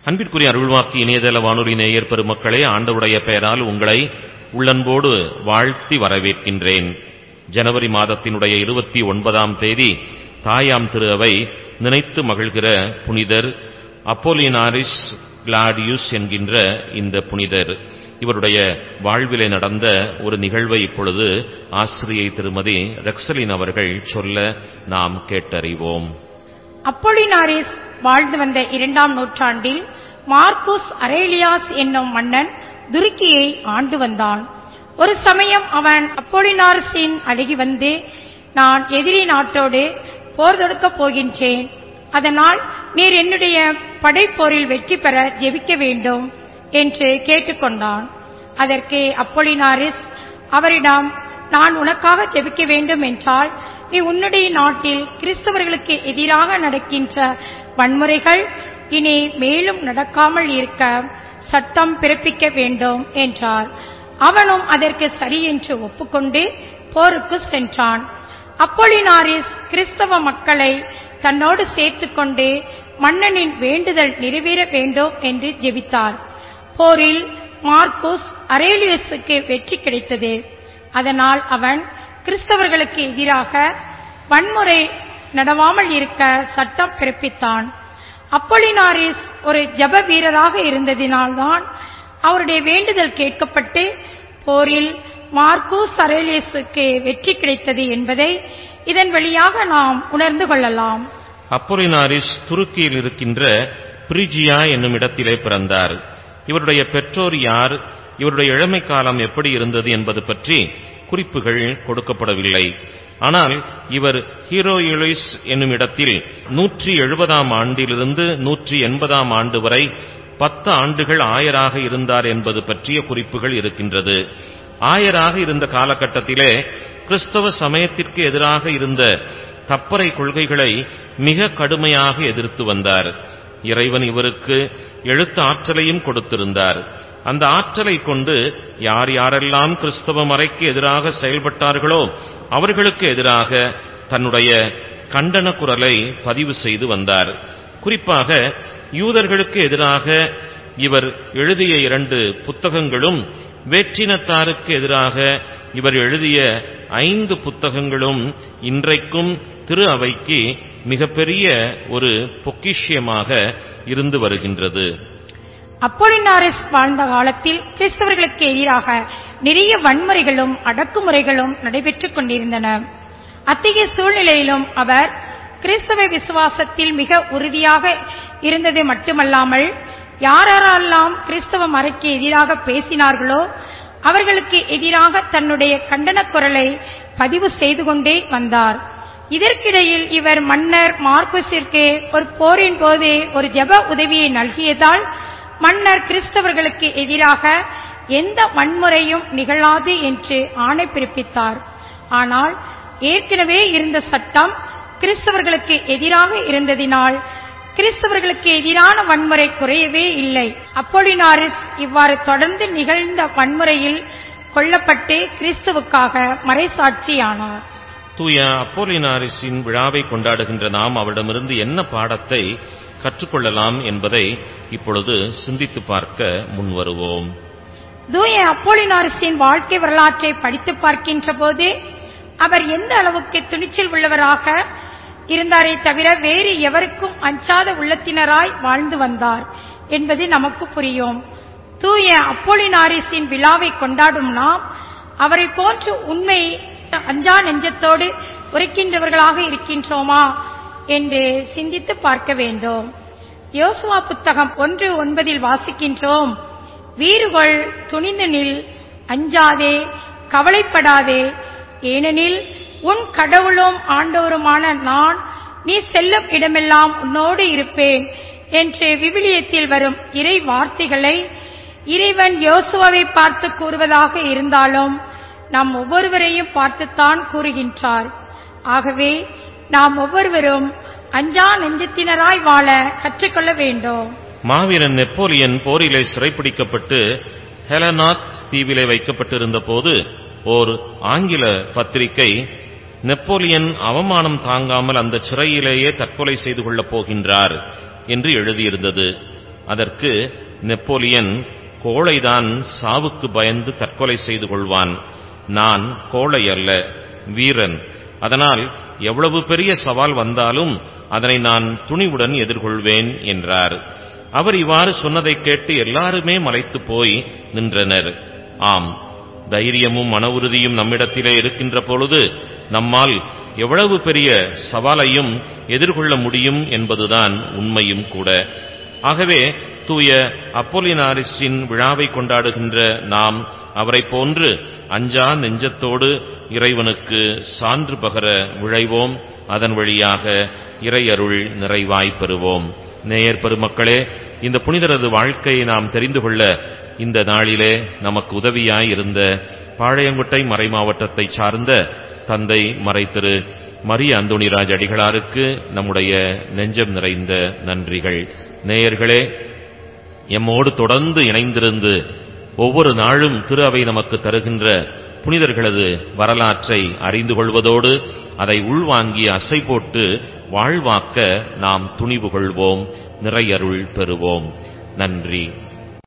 அன்பிற்குரிய அருள்வாக்கு இணையதள வானொலி நேயர் பெருமக்களே ஆண்டவருடைய பெயரால் உங்களை உள்ளன்போடு வாழ்த்தி வரவேற்கின்றேன் ஜனவரி மாதத்தினுடைய இருபத்தி ஒன்பதாம் தேதி தாயாம் திரு அவை நினைத்து மகிழ்கிற புனிதர் அப்போலினாரிஸ் கிளாடியுஸ் என்கின்ற இந்த புனிதர் இவருடைய வாழ்விலே நடந்த ஒரு நிகழ்வை இப்பொழுது ஆசிரியை திருமதி ரெக்ஸலின் அவர்கள் சொல்ல நாம் கேட்டறிவோம் அப்பொலினாரிஸ் வாழ்ந்து வந்த இரண்டாம் நூற்றாண்டில் மார்க்குஸ் அரேலியாஸ் என்னும் மன்னன் துருக்கியை ஆண்டு வந்தான் ஒரு சமயம் அவன் அப்பொலினாரிஸின் அருகி வந்து நான் எதிரி நாட்டோடு போர் தொடுக்கப் போகின்றேன் அதனால் நீர் என்னுடைய படைப்போரில் வெற்றி பெற ஜெபிக்க வேண்டும் என்று கேட்டுக்கொண்டான் அதற்கு அப்பொலினாரிஸ் அவரிடம் நான் உனக்காக ஜெபிக்க வேண்டும் என்றால் நீ உன்னுடைய நாட்டில் கிறிஸ்தவர்களுக்கு எதிராக நடக்கின்ற வன்முறைகள் இனி மேலும் நடக்காமல் இருக்க சட்டம் பிறப்பிக்க வேண்டும் என்றார் அவனும் அதற்கு சரி என்று ஒப்புக்கொண்டு போருக்கு சென்றான் அப்பொலினாரிஸ் கிறிஸ்தவ மக்களை தன்னோடு சேர்த்துக்கொண்டு மன்னனின் வேண்டுதல் நிறைவேற வேண்டும் என்று ஜெபித்தார் போரில் மார்க்குஸ் அரேலியஸுக்கு வெற்றி கிடைத்தது அதனால் அவன் கிறிஸ்தவர்களுக்கு எதிராக வன்முறை நடவாமல் இருக்க சட்டம் பிறப்பித்தான் அப்பொலினாரிஸ் ஒரு ஜப வீரராக இருந்ததினால்தான் அவருடைய வேண்டுதல் கேட்கப்பட்டு போரில் மார்க்கூஸ் அரேலியஸுக்கு வெற்றி கிடைத்தது என்பதை இதன் வழியாக நாம் உணர்ந்து கொள்ளலாம் அப்பொலினாரிஸ் துருக்கியில் இருக்கின்ற பிரிஜியா என்னும் இடத்திலே பிறந்தார் இவருடைய பெற்றோர் யார் இவருடைய இளமை காலம் எப்படி இருந்தது என்பது பற்றி குறிப்புகள் கொடுக்கப்படவில்லை ஆனால் இவர் ஹீரோயுலிஸ் என்னும் இடத்தில் நூற்றி எழுபதாம் ஆண்டிலிருந்து நூற்றி எண்பதாம் ஆண்டு வரை பத்து ஆண்டுகள் ஆயராக இருந்தார் என்பது பற்றிய குறிப்புகள் இருக்கின்றது ஆயராக இருந்த காலகட்டத்திலே கிறிஸ்தவ சமயத்திற்கு எதிராக இருந்த தப்பறை கொள்கைகளை மிக கடுமையாக எதிர்த்து வந்தார் இறைவன் இவருக்கு எழுத்து ஆற்றலையும் கொடுத்திருந்தார் அந்த ஆற்றலை கொண்டு யார் யாரெல்லாம் கிறிஸ்தவ மறைக்கு எதிராக செயல்பட்டார்களோ அவர்களுக்கு எதிராக தன்னுடைய கண்டன குரலை பதிவு செய்து வந்தார் குறிப்பாக யூதர்களுக்கு எதிராக இவர் எழுதிய இரண்டு புத்தகங்களும் வேற்றினத்தாருக்கு எதிராக இவர் எழுதிய ஐந்து புத்தகங்களும் இன்றைக்கும் திரு அவைக்கு மிகப்பெரிய ஒரு பொக்கிஷ்யமாக இருந்து வருகின்றது அப்பொலினாரிஸ் வாழ்ந்த காலத்தில் கிறிஸ்தவர்களுக்கு எதிராக நிறைய வன்முறைகளும் அடக்குமுறைகளும் நடைபெற்றுக் கொண்டிருந்தன அத்தகைய சூழ்நிலையிலும் அவர் கிறிஸ்தவ விசுவாசத்தில் மிக உறுதியாக இருந்தது மட்டுமல்லாமல் யாரெல்லாம் கிறிஸ்தவ மறைக்கு எதிராக பேசினார்களோ அவர்களுக்கு எதிராக தன்னுடைய கண்டன குரலை பதிவு செய்து கொண்டே வந்தார் இதற்கிடையில் இவர் மன்னர் மார்க்குஸிற்கு ஒரு போரின் போது ஒரு ஜெப உதவியை நல்கியதால் மன்னர் கிறிஸ்தவர்களுக்கு எதிராக எந்த வன்முறையும் நிகழாது என்று ஆணை பிறப்பித்தார் ஆனால் ஏற்கனவே இருந்த சட்டம் கிறிஸ்தவர்களுக்கு எதிராக இருந்ததினால் கிறிஸ்தவர்களுக்கு எதிரான வன்முறை குறையவே இல்லை அப்போலினாரிஸ் இவ்வாறு தொடர்ந்து நிகழ்ந்த வன்முறையில் கொல்லப்பட்டு கிறிஸ்துவுக்காக மறைசாட்சியானார் தூய அப்போலினாரிஸின் விழாவை கொண்டாடுகின்ற நாம் அவரிடமிருந்து என்ன பாடத்தை கற்றுக்கொள்ளலாம் என்பதை இப்பொழுது சிந்தித்து பார்க்க முன்வருவோம் தூய அப்போலினாரிஸின் வாழ்க்கை வரலாற்றை படித்து பார்க்கின்ற போது அவர் எந்த அளவுக்கு துணிச்சல் உள்ளவராக இருந்தாரே தவிர வேறு எவருக்கும் அஞ்சாத உள்ளத்தினராய் வாழ்ந்து வந்தார் என்பது நமக்கு புரியும் தூய அப்போலினாரிஸின் விழாவை கொண்டாடும் நாம் அவரை போன்று உண்மை அஞ்சா நெஞ்சத்தோடு உரைக்கின்றவர்களாக இருக்கின்றோமா என்று சிந்தித்து பார்க்க வேண்டும் யோசுவா புத்தகம் ஒன்று ஒன்பதில் வாசிக்கின்றோம் வீறுகொள் துணிந்து நில் அஞ்சாதே கவலைப்படாதே ஏனெனில் உன் கடவுளும் ஆண்டவருமான நான் நீ செல்லும் இடமெல்லாம் உன்னோடு இருப்பேன் என்று விவிலியத்தில் வரும் இறை வார்த்தைகளை இறைவன் யோசுவாவை பார்த்து கூறுவதாக இருந்தாலும் நாம் ஒவ்வொருவரையும் பார்த்துத்தான் கூறுகின்றார் ஆகவே நாம் ஒவ்வொருவரும் அஞ்சா நெஞ்சத்தினராய் வாழ கற்றுக்கொள்ள வேண்டும் மாவீரன் நெப்போலியன் போரிலே சிறைப்பிடிக்கப்பட்டு ஹெலனாத் தீவிலே வைக்கப்பட்டிருந்த போது ஓர் ஆங்கில பத்திரிகை நெப்போலியன் அவமானம் தாங்காமல் அந்த சிறையிலேயே தற்கொலை செய்து கொள்ளப் போகின்றார் என்று எழுதியிருந்தது அதற்கு நெப்போலியன் கோழைதான் சாவுக்கு பயந்து தற்கொலை செய்து கொள்வான் நான் கோழை அல்ல வீரன் அதனால் எவ்வளவு பெரிய சவால் வந்தாலும் அதனை நான் துணிவுடன் எதிர்கொள்வேன் என்றார் அவர் இவ்வாறு சொன்னதைக் கேட்டு எல்லாருமே மலைத்து போய் நின்றனர் ஆம் தைரியமும் மன உறுதியும் நம்மிடத்திலே இருக்கின்ற பொழுது நம்மால் எவ்வளவு பெரிய சவாலையும் எதிர்கொள்ள முடியும் என்பதுதான் உண்மையும் கூட ஆகவே தூய அப்போலினாரிஸின் விழாவை கொண்டாடுகின்ற நாம் அவரைப் போன்று அஞ்சா நெஞ்சத்தோடு இறைவனுக்கு சான்று பகர விழைவோம் அதன் வழியாக இறையருள் நிறைவாய் பெறுவோம் நேயர் பெருமக்களே இந்த புனிதரது வாழ்க்கையை நாம் தெரிந்து கொள்ள இந்த நாளிலே நமக்கு உதவியாய் இருந்த பாளையங்குட்டை மறைமாவட்டத்தை சார்ந்த தந்தை மறைத்திரு மரிய அந்தோணிராஜ் அடிகளாருக்கு நம்முடைய நெஞ்சம் நிறைந்த நன்றிகள் நேயர்களே எம்மோடு தொடர்ந்து இணைந்திருந்து ஒவ்வொரு நாளும் திரு அவை நமக்கு தருகின்ற புனிதர்களது வரலாற்றை அறிந்து கொள்வதோடு அதை உள்வாங்கி அசை போட்டு வாழ்வாக்க நாம் துணிவு கொள்வோம் நிறையருள் பெறுவோம் நன்றி